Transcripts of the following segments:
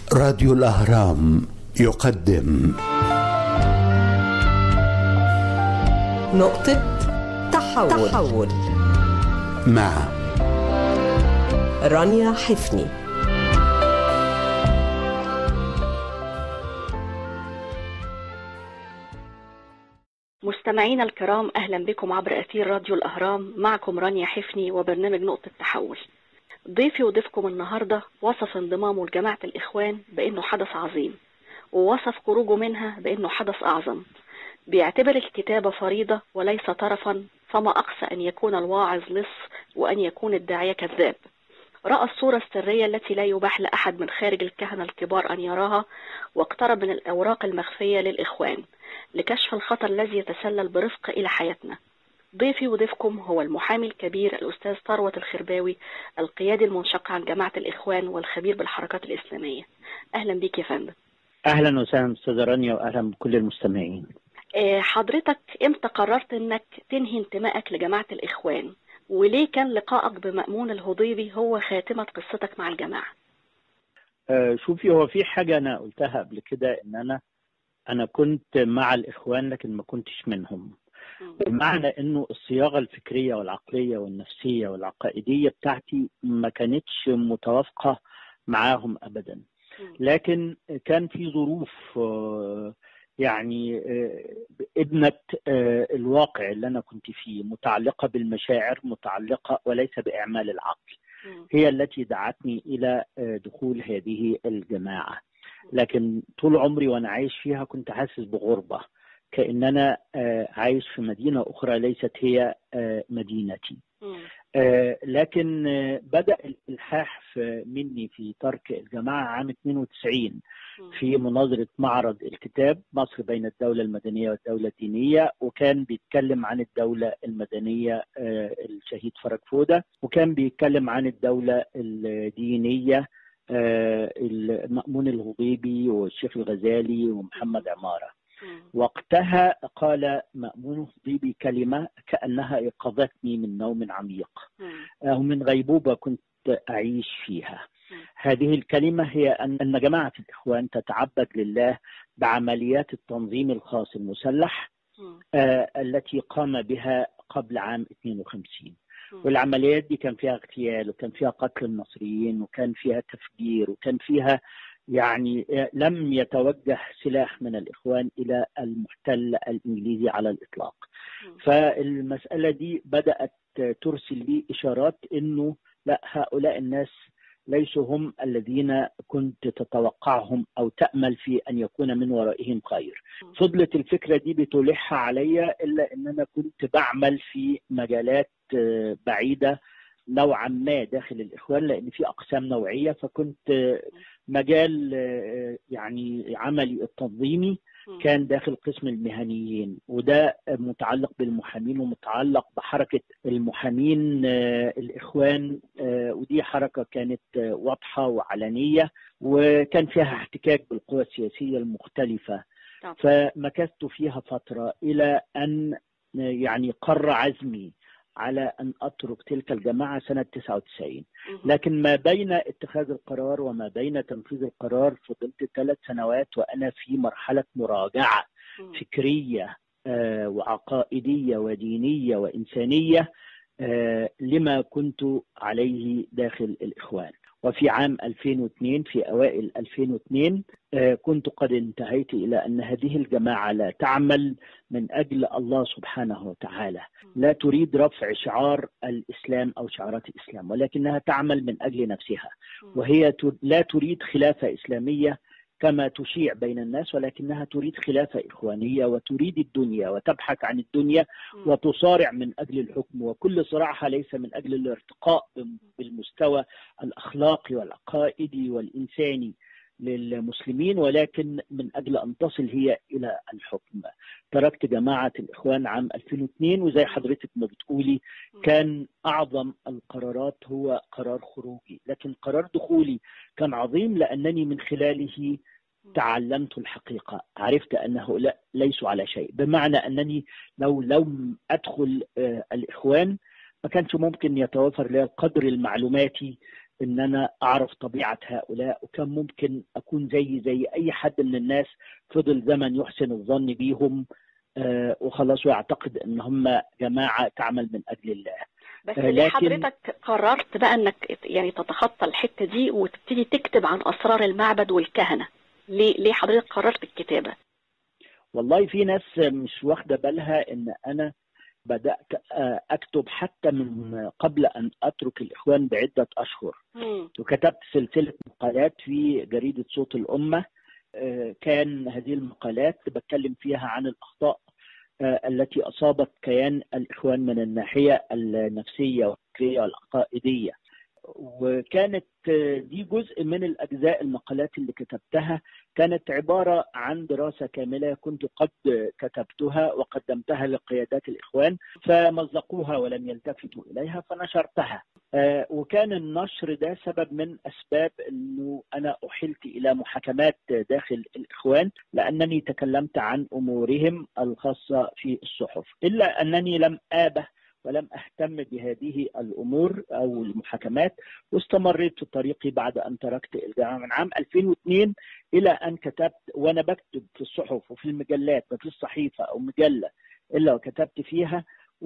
راديو الأهرام يقدم نقطة تحول, تحول. مع رانيا حفني مستمعينا الكرام أهلا بكم عبر أثير راديو الأهرام معكم رانيا حفني وبرنامج نقطة تحول ضيفي وضيفكم النهاردة وصف انضمامه لجماعة الإخوان بأنه حدث عظيم ووصف خروجه منها بأنه حدث أعظم بيعتبر الكتابة فريضة وليس طرفا فما أقسى أن يكون الواعظ لص وأن يكون الداعية كذاب رأى الصورة السرية التي لا يباح لأحد من خارج الكهنة الكبار أن يراها واقترب من الأوراق المخفية للإخوان لكشف الخطر الذي يتسلل برفق إلى حياتنا ضيفي وضيفكم هو المحامي الكبير الأستاذ ثروت الخرباوي القيادي المنشق عن جماعة الإخوان والخبير بالحركات الإسلامية أهلا بيك يا فندم اهلا وسهلا استاذه رانيا واهلا بكل المستمعين آه، حضرتك امتى قررت انك تنهي انتمائك لجماعة الإخوان وليه كان لقائك بمأمون الهضيبي هو خاتمة قصتك مع الجماعة آه، شوفي هو في حاجه انا قلتها قبل كده ان انا انا كنت مع الاخوان لكن ما كنتش منهم بمعنى انه الصياغه الفكريه والعقليه والنفسيه والعقائديه بتاعتي ما كانتش متوافقه معاهم ابدا لكن كان في ظروف آه، يعني آه، ابنة آه، الواقع اللي أنا كنت فيه متعلقة بالمشاعر متعلقة وليس بإعمال العقل هي التي دعتني إلى آه، دخول هذه الجماعة لكن طول عمري وأنا عايش فيها كنت حاسس بغربة كأن أنا آه، عايش في مدينة أخرى ليست هي آه، مدينتي آه، لكن آه، بدأ الإلحاح في- مني في ترك الجماعة عام 92 في مناظرة معرض الكتاب مصر بين الدولة المدنية والدولة الدينية وكان بيتكلم عن الدولة المدنية آه، الشهيد فرج فودة وكان بيتكلم عن الدولة الدينية آه، المأمون الهضيبي والشيخ الغزالي ومحمد عمارة وقتها قال مأمون الهضيبي كلمة كأنها إيقظتني من نوم عميق أو من غيبوبة كنت أعيش فيها هذه الكلمة هي أن أن جماعة الإخوان تتعبد لله بعمليات التنظيم الخاص المسلح آه، التي قام بها قبل عام 52 والعمليات دي كان فيها اغتيال وكان فيها قتل المصريين وكان فيها تفجير وكان فيها يعني آه، لم يتوجه سلاح من الإخوان إلى المحتل الإنجليزي على الإطلاق فالمسألة دي بدأت ترسل لي إشارات أنه لا هؤلاء الناس ليسوا هم الذين كنت تتوقعهم أو تأمل في أن يكون من ورائهم خير فضلت الفكرة دي بتلح عليا إلا أن أنا كنت بعمل في مجالات آه، بعيدة نوعا ما داخل الإخوان لأن في أقسام نوعية فكنت آه، مجال آه، يعني عملي التنظيمي كان داخل قسم المهنيين وده متعلق بالمحامين ومتعلق بحركة المحامين آه، الإخوان آه، ودي حركة كانت آه، واضحة وعلنية وكان فيها احتكاك بالقوى السياسية المختلفة طبعا. فمكثت فيها فترة إلى أن آه، يعني قر عزمي على أن أترك تلك الجماعة سنة 99 لكن ما بين اتخاذ القرار وما بين تنفيذ القرار فضلت ثلاث سنوات وأنا في مرحلة مراجعة فكرية آه، وعقائدية ودينية وإنسانية آه، لما كنت عليه داخل الإخوان وفي عام 2002 في أوائل 2002 آه، كنت قد انتهيت إلى أن هذه الجماعة لا تعمل من أجل الله سبحانه وتعالى لا تريد رفع شعار الإسلام أو شعارات الإسلام ولكنها تعمل من أجل نفسها وهي ت- لا تريد خلافة إسلامية كما تشيع بين الناس ولكنها تريد خلافة إخوانية وتريد الدنيا وتبحث عن الدنيا وتصارع من أجل الحكم وكل صراعها ليس من أجل الارتقاء بم- بالمستوى الأخلاقي والعقائدي والإنساني للمسلمين ولكن من أجل أن تصل هي إلى الحكم تركت جماعة الإخوان عام 2002 وزي حضرتك ما بتقولي كان أعظم القرارات هو قرار خروجي لكن قرار دخولي كان عظيم لأنني من خلاله تعلمت الحقيقة عرفت أن هؤلاء ليسوا على شيء بمعنى أنني لو لم أدخل آه، الإخوان ما كانش ممكن يتوفر لي القدر المعلوماتي ان انا اعرف طبيعه هؤلاء وكان ممكن اكون زي زي اي حد من الناس فضل زمن يحسن الظن بيهم آه، وخلاص ويعتقد ان هم جماعه تعمل من اجل الله بس آه، ليه لكن- حضرتك قررت بقى انك يعني تتخطى الحته دي وتبتدي تكتب عن اسرار المعبد والكهنه ليه ليه حضرتك قررت الكتابه والله في ناس مش واخده بالها ان انا بدات آه، اكتب حتى من قبل ان اترك الاخوان بعده اشهر مم. وكتبت سلسله مقالات في جريده صوت الامه آه، كان هذه المقالات بتكلم فيها عن الاخطاء آه، التي اصابت كيان الاخوان من الناحيه النفسيه والفكريه والعقائديه وكانت آه، دي جزء من الاجزاء المقالات اللي كتبتها كانت عباره عن دراسه كامله كنت قد كتبتها وقدمتها لقيادات الاخوان فمزقوها ولم يلتفتوا اليها فنشرتها آه، وكان النشر ده سبب من اسباب انه انا احلت الى محاكمات داخل الاخوان لانني تكلمت عن امورهم الخاصه في الصحف الا انني لم ابه ولم اهتم بهذه الامور او المحاكمات واستمريت في طريقي بعد ان تركت الجامعه من عام 2002 الى ان كتبت وانا بكتب في الصحف وفي المجلات ما فيش صحيفه او مجله الا وكتبت فيها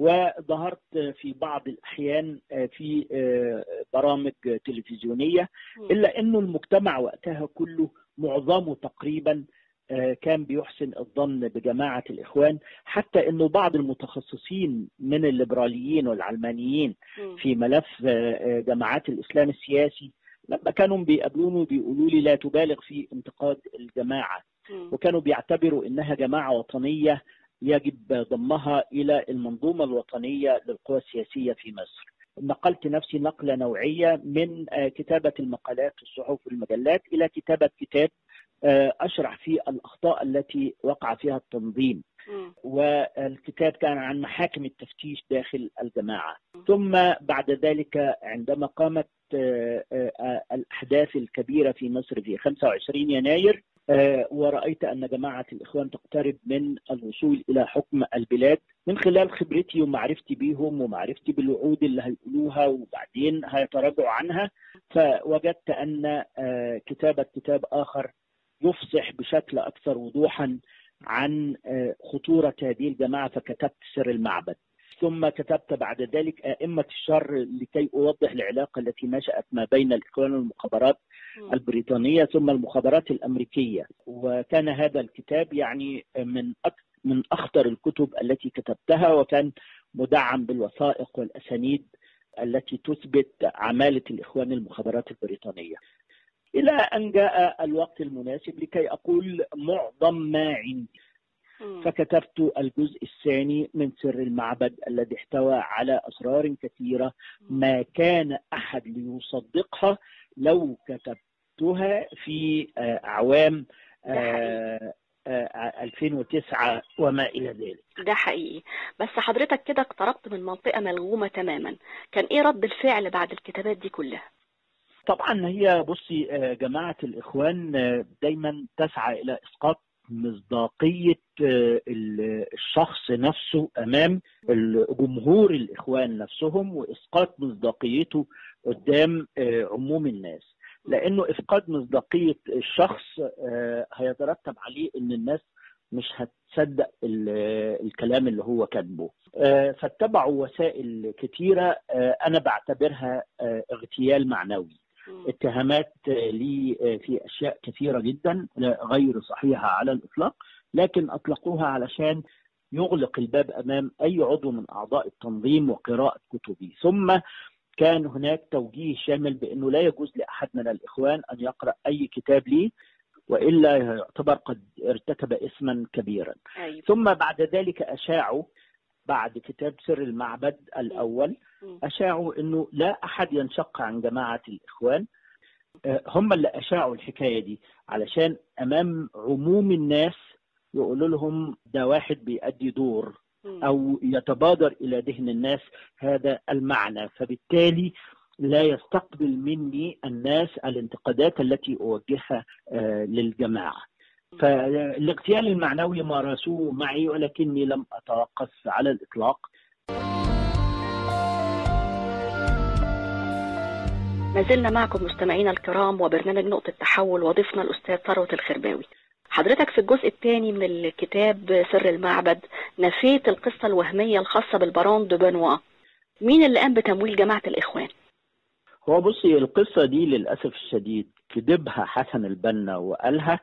وظهرت في بعض الاحيان في برامج تلفزيونيه الا انه المجتمع وقتها كله معظمه تقريبا كان بيحسن الظن بجماعه الاخوان حتى انه بعض المتخصصين من الليبراليين والعلمانيين مم. في ملف جماعات الاسلام السياسي لما كانوا بيقابلوني بيقولوا لي لا تبالغ في انتقاد الجماعه مم. وكانوا بيعتبروا انها جماعه وطنيه يجب ضمها الى المنظومه الوطنيه للقوى السياسيه في مصر. نقلت نفسي نقله نوعيه من آه، كتابه المقالات في الصحف والمجلات الى كتابه كتاب آه، اشرح فيه الاخطاء التي وقع فيها التنظيم. مم. والكتاب كان عن محاكم التفتيش داخل الجماعة ثم بعد ذلك عندما قامت آه، آه، الأحداث الكبيرة في مصر في 25 يناير آه، ورأيت أن جماعة الإخوان تقترب من الوصول إلى حكم البلاد من خلال خبرتي ومعرفتي بيهم ومعرفتي بالوعود اللي هيقولوها وبعدين هيتراجعوا عنها فوجدت أن آه، كتابة كتاب آخر يفصح بشكل أكثر وضوحا عن آه، خطورة هذه الجماعة فكتبت سر المعبد ثم كتبت بعد ذلك أئمة الشر لكي أوضح العلاقة التي نشأت ما بين الإخوان والمخابرات مم. البريطانية ثم المخابرات الأمريكية وكان هذا الكتاب يعني من أك من أخطر الكتب التي كتبتها وكان مدعم بالوثائق والأسانيد التي تثبت عمالة الإخوان المخابرات البريطانية إلى أن جاء الوقت المناسب لكي أقول معظم ما عندي مم. فكتبت الجزء الثاني من سر المعبد الذي احتوى على أسرار كثيرة ما كان أحد ليصدقها لو كتبتها في آه، أعوام آه، آه، 2009 وما إلى ذلك ده حقيقي بس حضرتك كده اقتربت من منطقة ملغومة تماما كان ايه رد الفعل بعد الكتابات دي كلها طبعا هي بصي آه، جماعة الإخوان آه، دايما تسعى إلى إسقاط مصداقية آه، ال- الشخص نفسه أمام جمهور الإخوان نفسهم وإسقاط مصداقيته قدام آه، عموم الناس لأنه إفقاد مصداقية الشخص آه، هيترتب عليه إن الناس مش هتصدق ال- الكلام اللي هو كاتبه آه، فاتبعوا وسائل كتيرة آه، أنا بعتبرها آه، اغتيال معنوي مم. اتهامات لي في اشياء كثيره جدا غير صحيحه على الاطلاق لكن اطلقوها علشان يغلق الباب امام اي عضو من اعضاء التنظيم وقراءه كتبي ثم كان هناك توجيه شامل بانه لا يجوز لاحد من الاخوان ان يقرا اي كتاب لي والا يعتبر قد ارتكب اسما كبيرا ايوه ثم بعد ذلك اشاعوا بعد كتاب سر المعبد الاول مم. اشاعوا انه لا احد ينشق عن جماعه الاخوان آه، هم اللي اشاعوا الحكايه دي علشان امام عموم الناس يقولوا لهم ده واحد بيأدي دور مم. او يتبادر الى ذهن الناس هذا المعنى فبالتالي لا يستقبل مني الناس الانتقادات التي اوجهها آه، للجماعه فالاغتيال المعنوي مارسوه معي ولكني لم اتوقف على الاطلاق ما زلنا معكم مستمعينا الكرام وبرنامج نقطة تحول وضيفنا الأستاذ ثروت الخرباوي حضرتك في الجزء الثاني من الكتاب سر المعبد نفيت القصة الوهمية الخاصة بالبارون دو بنوا مين اللي قام بتمويل جماعة الإخوان؟ هو بصي القصة دي للأسف الشديد كذبها حسن البنا وقالها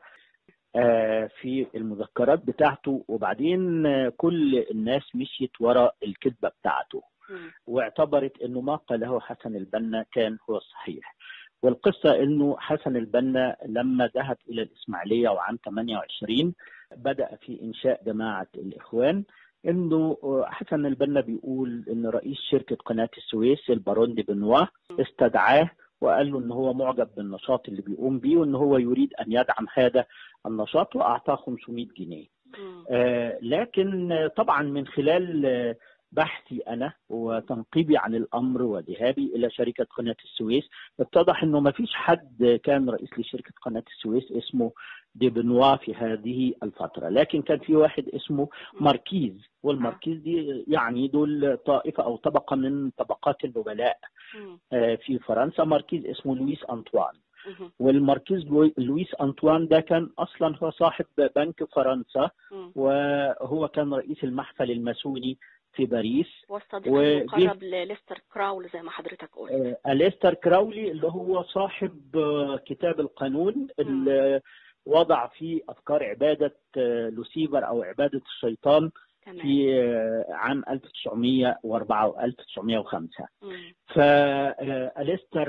آه، في المذكرات بتاعته وبعدين آه، كل الناس مشيت ورا الكذبة بتاعته مم. واعتبرت انه ما قاله حسن البنا كان هو الصحيح والقصه انه حسن البنا لما ذهب الى الاسماعيليه وعام 28 بدا في انشاء جماعه الاخوان انه حسن البنا بيقول ان رئيس شركه قناه السويس البارون دي بنوا استدعاه وقال له ان هو معجب بالنشاط اللي بيقوم بيه وان هو يريد ان يدعم هذا النشاط واعطاه 500 جنيه مم. آه، لكن آه، طبعا من خلال آه، بحثي انا وتنقيبي عن الامر وذهابي الى شركه قناه السويس اتضح انه ما فيش حد كان رئيس لشركه قناه السويس اسمه دي بنوا في هذه الفتره لكن كان في واحد اسمه ماركيز والماركيز دي يعني دول طائفه او طبقه من طبقات النبلاء مم. آه، في فرنسا ماركيز اسمه لويس انطوان مم. والماركيز لوي- لويس انطوان ده كان اصلا هو صاحب بنك فرنسا مم. وهو كان رئيس المحفل الماسوني في باريس والصديق وجه- المقرب لليستر كراول زي ما حضرتك قلت آه، أليستر كراولي اللي هو صاحب آه، كتاب القانون اللي وضع فيه أفكار عبادة آه، لوسيفر أو عبادة الشيطان تمام في آه، عام 1904 و 1905 مم. فأليستر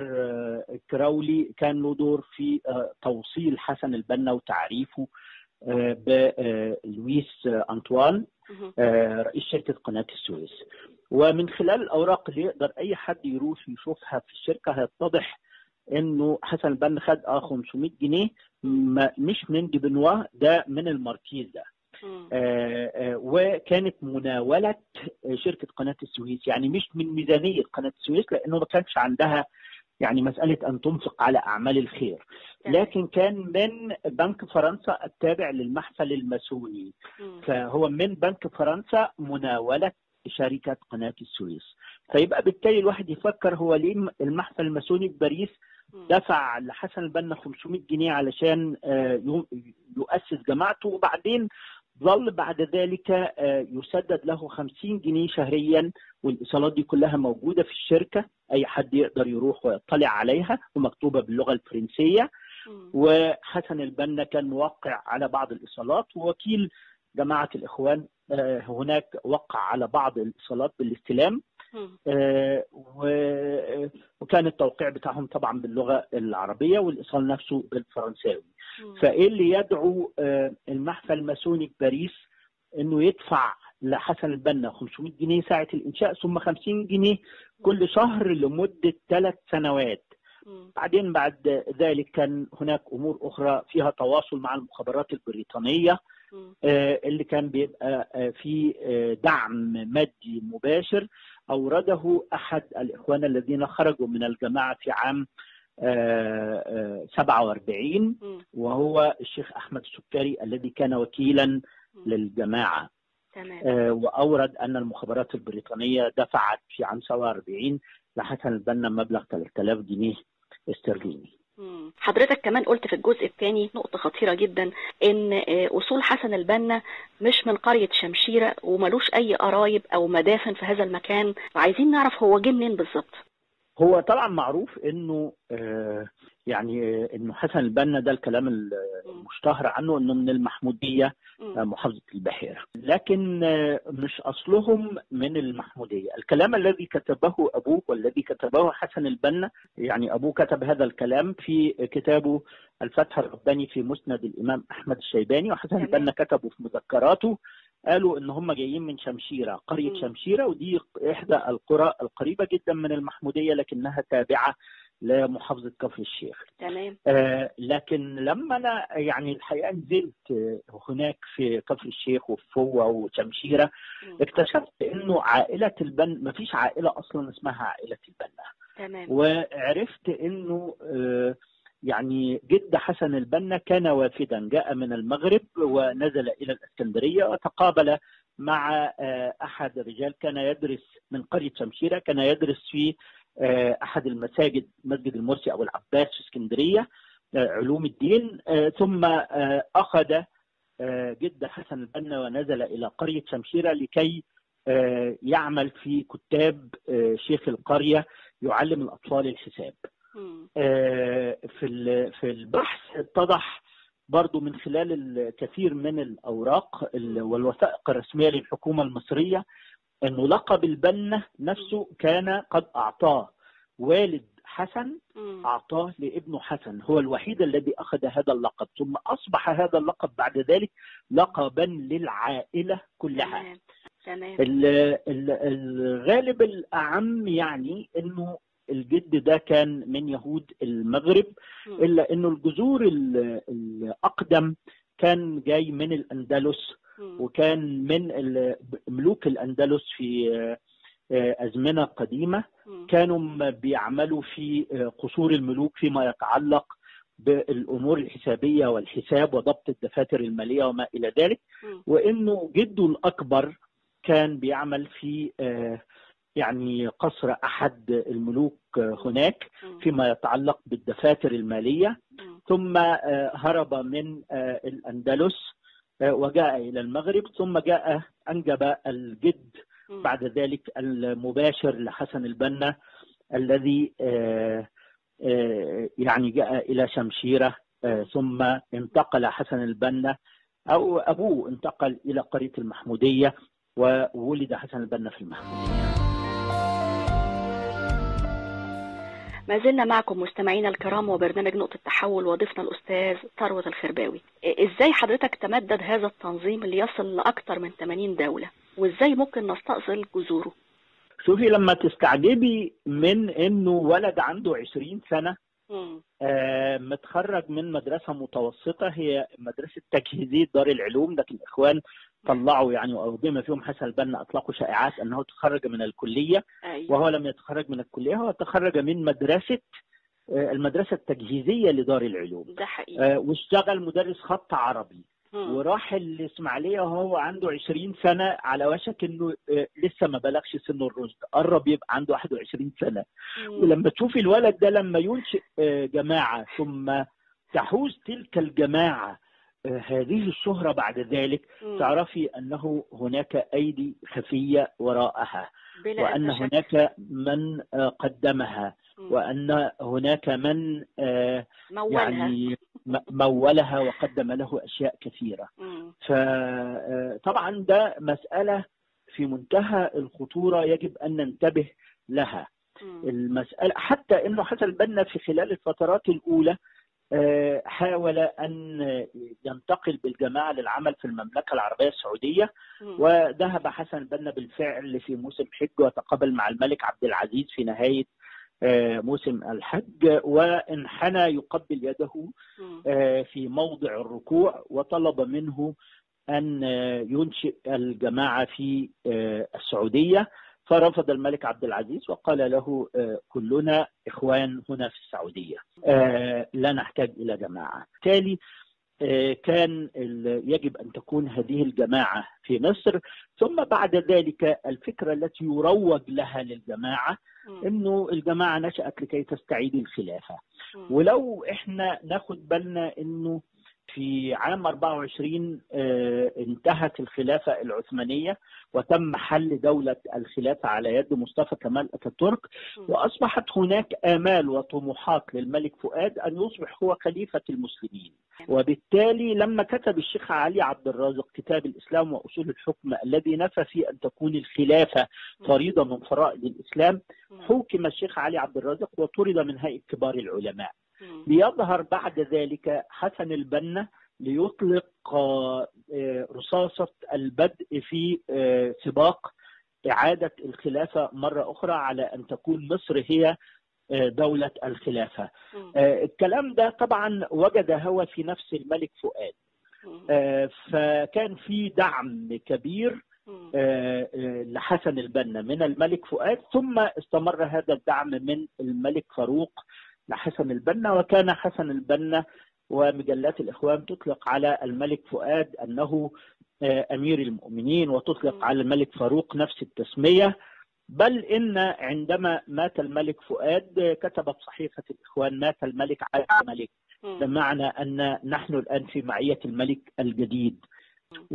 كراولي كان له دور في آه، توصيل حسن البنا وتعريفه آه، بلويس أنطوان مم. آه، رئيس شركة قناة السويس ومن خلال الأوراق اللي يقدر أي حد يروح يشوفها في الشركة هيتضح إنه حسن البنا خد اه 500 جنيه ما- مش من دي بنوا ده من الماركيز ده مم. آه، آه، وكانت مناولة شركة قناة السويس يعني مش من ميزانية قناة السويس لأنه ما كانش عندها يعني مسألة أن تنفق على أعمال الخير تمام. لكن كان من بنك فرنسا التابع للمحفل الماسوني مم. فهو من بنك فرنسا مناولة شركة قناة السويس فيبقى بالتالي الواحد يفكر هو ليه المحفل الماسوني في باريس مم. دفع لحسن البنا 500 جنيه علشان آه، يو- يؤسس جماعته وبعدين ظل بعد ذلك آه، يسدد له 50 جنيه شهريا والايصالات دي كلها موجوده في الشركه اي حد يقدر يروح ويطلع عليها ومكتوبه باللغه الفرنسيه مم. وحسن البنا كان موقع على بعض الايصالات ووكيل جماعه الاخوان آه، هناك وقع على بعض الايصالات بالاستلام مم. آه، و- وكان التوقيع بتاعهم طبعا باللغه العربيه والايصال نفسه بالفرنساوي مم. فايه اللي يدعو آه، المحفل الماسوني في باريس انه يدفع لحسن البنا 500 جنيه ساعه الانشاء ثم 50 جنيه كل شهر لمده ثلاث سنوات مم. بعدين بعد ذلك كان هناك امور اخرى فيها تواصل مع المخابرات البريطانيه مم. آه، اللي كان بيبقى آه، في آه، دعم مادي مباشر اورده احد الاخوان الذين خرجوا من الجماعه في عام آه، آه، 47 مم. وهو الشيخ احمد السكري الذي كان وكيلا للجماعه تمام آه، واورد ان المخابرات البريطانيه دفعت في عام 47 لحسن البنا مبلغ 3000 جنيه استرليني مم. حضرتك كمان قلت في الجزء الثاني نقطة خطيرة جدا ان آه، اصول حسن البنا مش من قرية شمشيرة وملوش اي قرايب او مدافن في هذا المكان وعايزين نعرف هو جه منين بالظبط هو طبعا معروف انه آه، يعني آه، انه حسن البنا ده الكلام المشتهر عنه انه من المحموديه مم. آه، محافظه البحيره لكن آه، مش اصلهم من المحموديه الكلام الذي كتبه ابوه والذي كتبه حسن البنا يعني ابوه كتب هذا الكلام في كتابه الفتح الرباني في مسند الامام احمد الشيباني وحسن تمام. البنا كتبه في مذكراته قالوا ان هم جايين من شمشيره قريه مم. شمشيره ودي احدى القرى القريبه جدا من المحموديه لكنها تابعه لمحافظه كفر الشيخ تمام آه، لكن لما انا يعني الحقيقه نزلت آه، هناك في كفر الشيخ وفي فوة وشمشيره مم. اكتشفت انه عائله البن ما فيش عائله اصلا اسمها عائله البنا تمام وعرفت انه آه، يعني جد حسن البنا كان وافدا جاء من المغرب ونزل الى الاسكندريه وتقابل مع آه، احد الرجال كان يدرس من قريه شمشيره كان يدرس في آه، احد المساجد مسجد المرسي او العباس في اسكندريه آه، علوم الدين آه، ثم آه، اخذ آه، جد حسن البنا ونزل الى قريه شمشيره لكي آه، يعمل في كتاب آه، شيخ القريه يعلم الاطفال الحساب. مم. آه، في ال- في البحث اتضح برضو من خلال الكثير من الاوراق ال- والوثائق الرسميه للحكومه المصريه انه لقب البنا نفسه كان قد اعطاه والد حسن مم. اعطاه لابنه حسن هو الوحيد الذي اخذ هذا اللقب ثم اصبح هذا اللقب بعد ذلك لقبا للعائله كلها تمام تمام ال- ال- الغالب الأعم يعني أنه الجد ده كان من يهود المغرب مم. إلا أنه الجذور ال- الأقدم كان جاي من الأندلس مم. وكان من ال- ملوك الأندلس في آه، آه، أزمنة قديمة مم. كانوا م- بيعملوا في آه، قصور الملوك فيما يتعلق بالأمور الحسابية والحساب وضبط الدفاتر المالية وما إلى ذلك مم. وانه جده الاكبر كان بيعمل في آه، يعني قصر احد الملوك آه، هناك مم. فيما يتعلق بالدفاتر الماليه مم. ثم آه، هرب من آه، الاندلس آه، وجاء الى المغرب ثم جاء انجب الجد مم. بعد ذلك المباشر لحسن البنا الذي آه، آه، يعني جاء الى شمشيره آه، ثم انتقل حسن البنا او ابوه انتقل الى قريه المحموديه وولد حسن البنا في المحموديه. ما زلنا معكم مستمعينا الكرام وبرنامج نقطة تحول وضيفنا الأستاذ ثروت الخرباوي إ- إزاي حضرتك تمدد هذا التنظيم ليصل لأكثر من 80 دولة وإزاي ممكن نستأصل جذوره شوفي لما تستعجبي من انه ولد عنده 20 سنه مم. آه، متخرج من مدرسه متوسطه هي مدرسه تجهيزيه دار العلوم لكن الاخوان طلعوا يعني او بما فيهم حسن البنا اطلقوا شائعات انه تخرج من الكليه أيوة. وهو لم يتخرج من الكليه هو تخرج من مدرسه آه، المدرسه التجهيزيه لدار العلوم ده حقيقي آه، واشتغل مدرس خط عربي مم. وراح الاسماعيليه وهو عنده 20 سنه على وشك انه آه، لسه ما بلغش سن الرشد قرب يبقى عنده 21 سنه مم. ولما تشوفي الولد ده لما ينشئ آه، جماعه ثم تحوز تلك الجماعه آه، هذه الشهره بعد ذلك مم. تعرفي انه هناك ايدي خفيه وراءها بلا وان أدنى شك. هناك من آه، قدمها مم. وان هناك من آه، مولها يعني م- مولها وقدم له اشياء كثيره مم. فطبعا ده مساله في منتهى الخطوره يجب ان ننتبه لها مم. المساله حتى انه حسن البنا في خلال الفترات الاولى آه، حاول ان ينتقل بالجماعه للعمل في المملكه العربيه السعوديه مم. وذهب حسن البنا بالفعل في موسم حج وتقابل مع الملك عبد العزيز في نهايه آه، موسم الحج وانحنى يقبل يده مم. آه، في موضع الركوع وطلب منه ان آه، ينشئ الجماعه في آه، السعوديه فرفض الملك عبد العزيز وقال له آه، كلنا اخوان هنا في السعوديه آه، لا نحتاج الى جماعه بالتالي آه، كان ال- يجب ان تكون هذه الجماعه في مصر ثم بعد ذلك الفكره التي يروج لها للجماعه مم. انه الجماعه نشات لكي تستعيد الخلافه مم. ولو احنا ناخد بالنا انه في عام 24 آه، انتهت الخلافة العثمانية وتم حل دولة الخلافة على يد مصطفى كمال أتاتورك مم. وأصبحت هناك آمال وطموحات للملك فؤاد أن يصبح هو خليفة المسلمين وبالتالي لما كتب الشيخ علي عبد الرازق كتاب الإسلام وأصول الحكم الذي نفى فيه أن تكون الخلافة فريضة من فرائض الإسلام مم. حكم الشيخ علي عبد الرازق وطرد من هيئة كبار العلماء مم. ليظهر بعد ذلك حسن البنا ليطلق آه، آه، رصاصة البدء في آه، سباق إعادة الخلافة مرة أخرى على أن تكون مصر هي آه، دولة الخلافة مم. آه، الكلام ده طبعا وجد هوى في نفس الملك فؤاد مم. آه، فكان في دعم كبير مم. آه، آه، لحسن البنا من الملك فؤاد ثم استمر هذا الدعم من الملك فاروق لحسن البنا وكان حسن البنا ومجلات الإخوان تطلق على الملك فؤاد أنه آه، أمير المؤمنين وتطلق مم. على الملك فاروق نفس التسمية بل إن عندما مات الملك فؤاد كتبت صحيفة الإخوان مات الملك على الملك مم. بمعنى أن نحن الآن في معية الملك الجديد مم.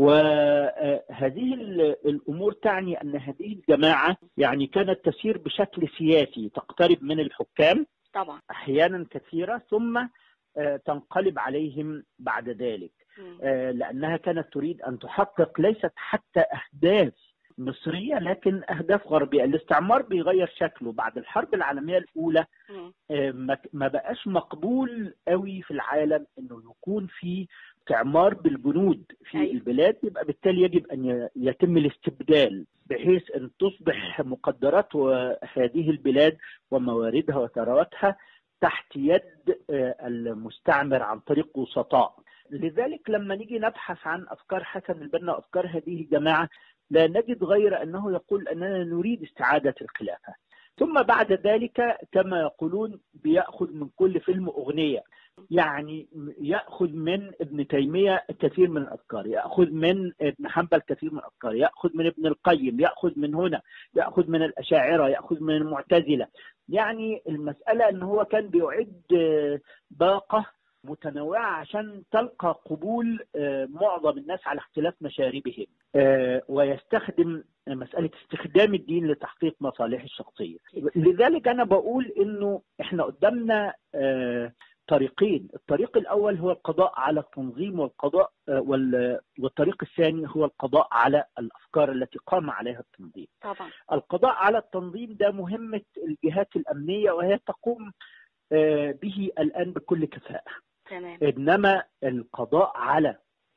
وهذه الأمور تعني أن هذه الجماعة يعني كانت تسير بشكل سياسي تقترب من الحكام طبعا أحيانا كثيرة ثم آه، تنقلب عليهم بعد ذلك مم. آه، لأنها كانت تريد أن تحقق ليست حتى أهداف مصرية لكن أهداف غربية الاستعمار بيغير شكله بعد الحرب العالمية الأولى مم. آه، ما ما بقاش مقبول قوي في العالم انه يكون في استعمار بالجنود في أيوة. أيوة. البلاد يبقى بالتالي يجب ان ي- يتم الاستبدال بحيث ان تصبح مقدرات هذه البلاد ومواردها وثرواتها تحت يد آه، المستعمر عن طريق وسطاء لذلك لما نيجي نبحث عن افكار حسن البنا وافكار هذه الجماعه لا نجد غير انه يقول اننا نريد استعاده الخلافه ثم بعد ذلك كما يقولون بياخذ من كل فيلم اغنيه يعني ياخذ من ابن تيميه كثير من الافكار ياخذ من ابن حنبل كثير من الافكار ياخذ من ابن القيم ياخذ من هنا ياخذ من الاشاعره ياخذ من المعتزله يعني المساله ان هو كان بيعد آه، باقه متنوعه عشان تلقى قبول آه، معظم الناس على اختلاف مشاربهم آه، ويستخدم مساله استخدام الدين لتحقيق مصالحه الشخصيه لذلك انا بقول انه احنا قدامنا آه، طريقين الطريق الاول هو القضاء على التنظيم والقضاء آه، وال- والطريق الثاني هو القضاء على الافكار التي قام عليها التنظيم طبعا القضاء على التنظيم ده مهمه الجهات الامنيه وهي تقوم آه، به الان بكل كفاءه تمام انما القضاء على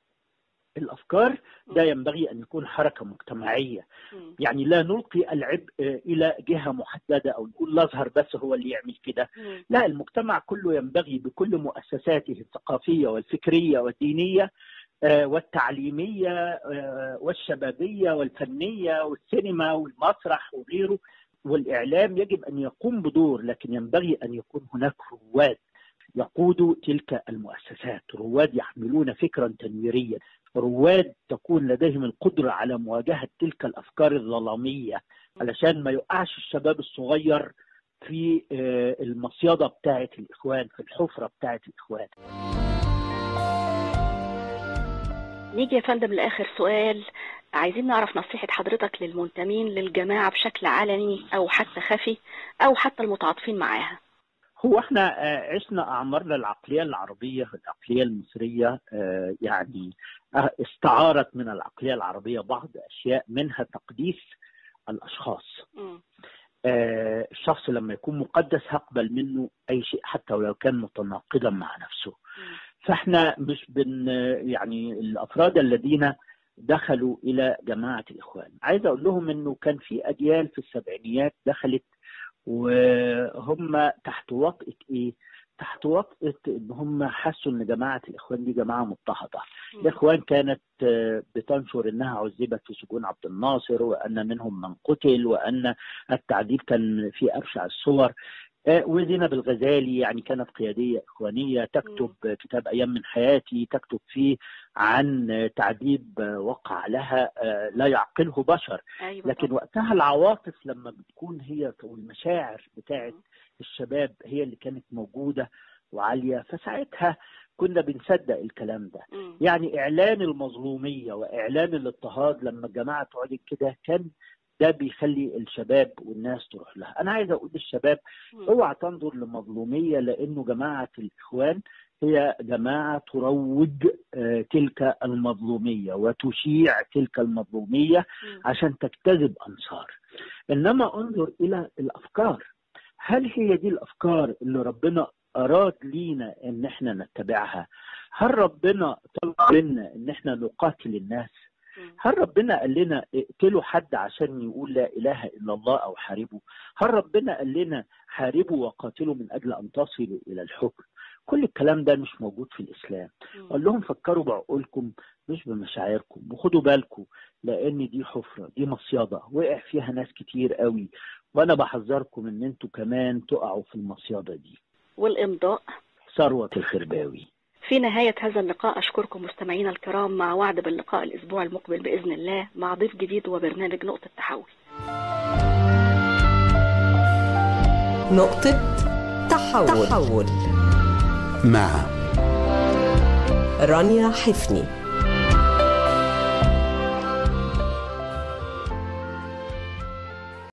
الافكار ده ينبغي ان يكون حركه مجتمعيه مم. يعني لا نلقي العبء الى جهه محدده او نقول الازهر بس هو اللي يعمل كده مم. لا المجتمع كله ينبغي بكل مؤسساته الثقافيه والفكريه والدينيه آه، والتعليميه آه، والشبابيه والفنيه والسينما والمسرح وغيره والاعلام يجب ان يقوم بدور لكن ينبغي ان يكون هناك رواد يقودوا تلك المؤسسات رواد يحملون فكرا تنويريا رواد تكون لديهم القدرة على مواجهة تلك الأفكار الظلامية علشان ما يقعش الشباب الصغير في آه، المصيدة بتاعة الإخوان في الحفرة بتاعة الإخوان نيجي يا فندم لآخر سؤال عايزين نعرف نصيحة حضرتك للمنتمين للجماعة بشكل علني أو حتى خفي أو حتى المتعاطفين معاها هو احنا آه، عشنا اعمارنا العقليه العربيه العقليه المصريه آه، يعني آه، استعارت من العقليه العربيه بعض اشياء منها تقديس الاشخاص مم. آه، الشخص لما يكون مقدس هقبل منه اي شيء حتى ولو كان متناقضا مع نفسه مم. فاحنا مش بن يعني الافراد الذين دخلوا الى جماعه الاخوان عايز اقول لهم انه كان في اجيال في السبعينيات دخلت وهم تحت وطئه ايه؟ تحت وطئه ان هم حسوا ان جماعه الاخوان دي جماعه مضطهده. مم. الاخوان كانت آه، بتنشر انها عذبت في سجون عبد الناصر وان منهم من قتل وان التعذيب كان في ابشع الصور آه، وزينب الغزالي يعني كانت قياديه اخوانيه تكتب كتاب ايام من حياتي تكتب فيه عن آه، تعذيب آه، وقع لها آه، لا يعقله بشر أيوة لكن طبعا. وقتها العواطف لما بتكون هي والمشاعر بتاعت مم. الشباب هي اللي كانت موجوده وعاليه فساعتها كنا بنصدق الكلام ده مم. يعني اعلان المظلوميه واعلان الاضطهاد لما الجماعه تعلن كده كان ده بيخلي الشباب والناس تروح لها انا عايز اقول للشباب مم. اوعى تنظر لمظلوميه لانه جماعه الاخوان هي جماعه تروج آه، تلك المظلوميه وتشيع تلك المظلوميه مم. عشان تجتذب انصار انما انظر الى الافكار هل هي دي الافكار اللي ربنا اراد لينا ان احنا نتبعها هل ربنا طلب منا ان احنا نقاتل الناس مم. هل ربنا قال لنا اقتلوا حد عشان يقول لا اله الا الله او حاربوا هل ربنا قال لنا حاربوا وقاتلوا من اجل ان تصلوا الى الحكم كل الكلام ده مش موجود في الاسلام مم. قال لهم فكروا بعقولكم مش بمشاعركم وخدوا بالكم لان دي حفره دي مصيده وقع فيها ناس كتير قوي وانا بحذركم ان انتوا كمان تقعوا في المصيده دي والإمضاء ثروه الخرباوي في نهاية هذا اللقاء أشكركم مستمعينا الكرام مع وعد باللقاء الأسبوع المقبل بإذن الله مع ضيف جديد وبرنامج نقطة تحول نقطة تحول, تحول. مع رانيا حفني